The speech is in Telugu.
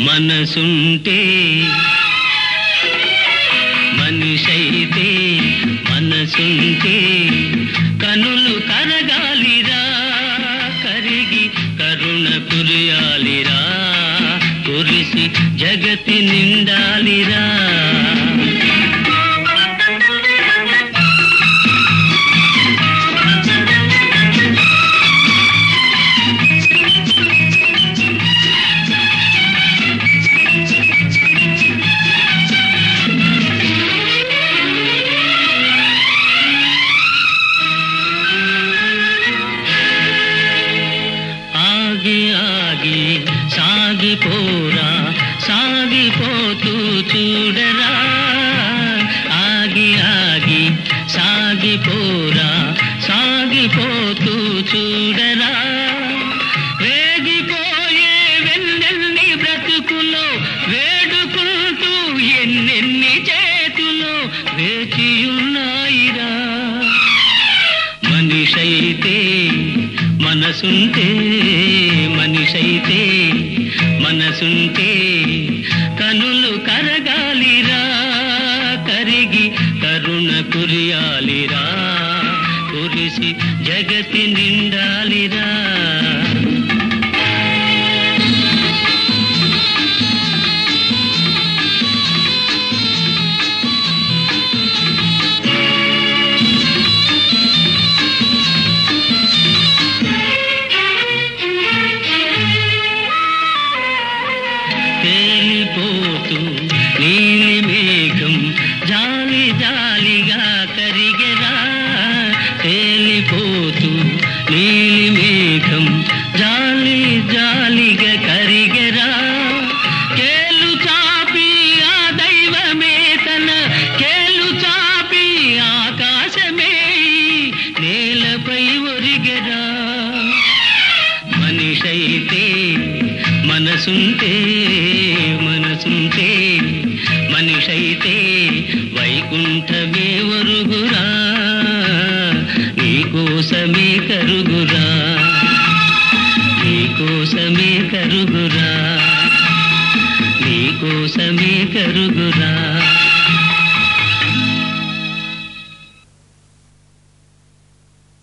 మనసుంటే మనిషైతే మనసుంటే కనులు కరగాలిరా కరిగి కరుణ కురియాలిరా కురిసి జగతి నిండాలిరా ఆగి ఆగి సాగిపోరా సాగిపోతూ చూడరా ఆగి ఆగి సాగిపోరా సాగిపోతూ చూడరా వేగిపోయే వెన్నెన్ని బ్రతుకులో వేడుకుంటూ ఎన్నెన్ని చేతులో వేచియున్నాయిరా మనిషైతే మనసుంటే మనిషైతే మనసుంటే కనులు కరగాలిరా కరిగి కరుణ కురియాలిరా కురిసి జగతి నిండాలిరా తేలిపోతూ నీలి మేఘం జాలి జాలిగా కరిగెరా తేలిపోతూ నీలి మేఘం జాలి జాలిగా కరిగెరా కేలు చాపి ఆ దైవమే తన కేలు చాపి ఆకాశమే నేలపై ఒరిగెరా మనిషైతే మనసుంటే మనసుంటే మనిషైతే వైకుంఠమే ఒరుగురా నీకోసమే కరుగురా నీకోసమే కరుగురా నీకోసమే కరుగురా